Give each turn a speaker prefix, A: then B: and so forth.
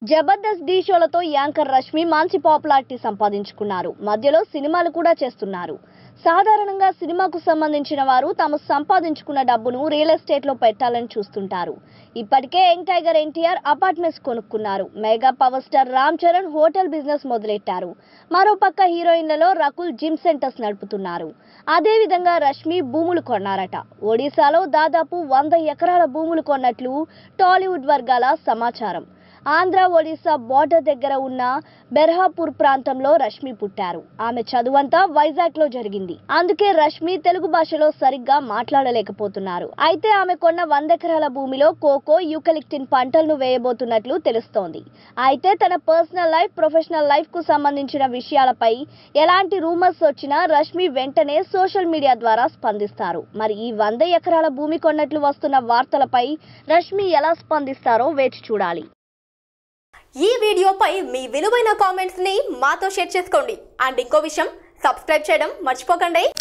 A: జబర్దస్త్ ఢీ షోలతో యాంకర్ రష్మి మంచి పాపులారిటీ సంపాదించుకున్నారు మధ్యలో సినిమాలు కూడా చేస్తున్నారు సాధారణంగా సినిమాకు సంబంధించిన వారు తాము సంపాదించుకున్న డబ్బును రియల్ ఎస్టేట్ లో పెట్టాలని చూస్తుంటారు ఇప్పటికే యంగ్ టైగర్ ఎన్టీఆర్ అపార్ట్మెంట్స్ కొనుక్కున్నారు mega power star Ram Charan hotel business మొదలెట్టారు మరోపక్క హీరోయిన్లలో రకుల్ జిమ్ సెంటర్స్ నడుపుతున్నారు అదేవిధంగా రష్మి భూములు కొన్నారట ఒడిశాలో దాదాపు వంద ఎకరాల భూములు కొన్నట్లు టాలీవుడ్ వర్గాల సమాచారం ఆంధ్ర ఒడిశా బోర్డర్ దగ్గర ఉన్న బెర్హాపూర్ ప్రాంతంలో రష్మి పుట్టారు ఆమె చదువంతా వైజాగ్ లో జరిగింది అందుకే రష్మి తెలుగు భాషలో సరిగ్గా మాట్లాడలేకపోతున్నారు అయితే ఆమె కొన్న వందెకరాల భూమిలో కోకో యూకలిక్టిన్ పంటలను వేయబోతున్నట్లు తెలుస్తోంది అయితే తన పర్సనల్ లైఫ్ ప్రొఫెషనల్ లైఫ్ కు సంబంధించిన విషయాలపై ఎలాంటి రూమర్స్ వచ్చినా రష్మి వెంటనే సోషల్ మీడియా ద్వారా స్పందిస్తారు మరి ఈ వంద ఎకరాల భూమి కొన్నట్లు వస్తున్న వార్తలపై రష్మి ఎలా స్పందిస్తారో వేచి చూడాలి
B: ఈ వీడియోపై మీ విలువైన కామెంట్స్ ని మాతో షేర్ చేసుకోండి అండ్ ఇంకో విషయం సబ్స్క్రైబ్ చేయడం మర్చిపోకండి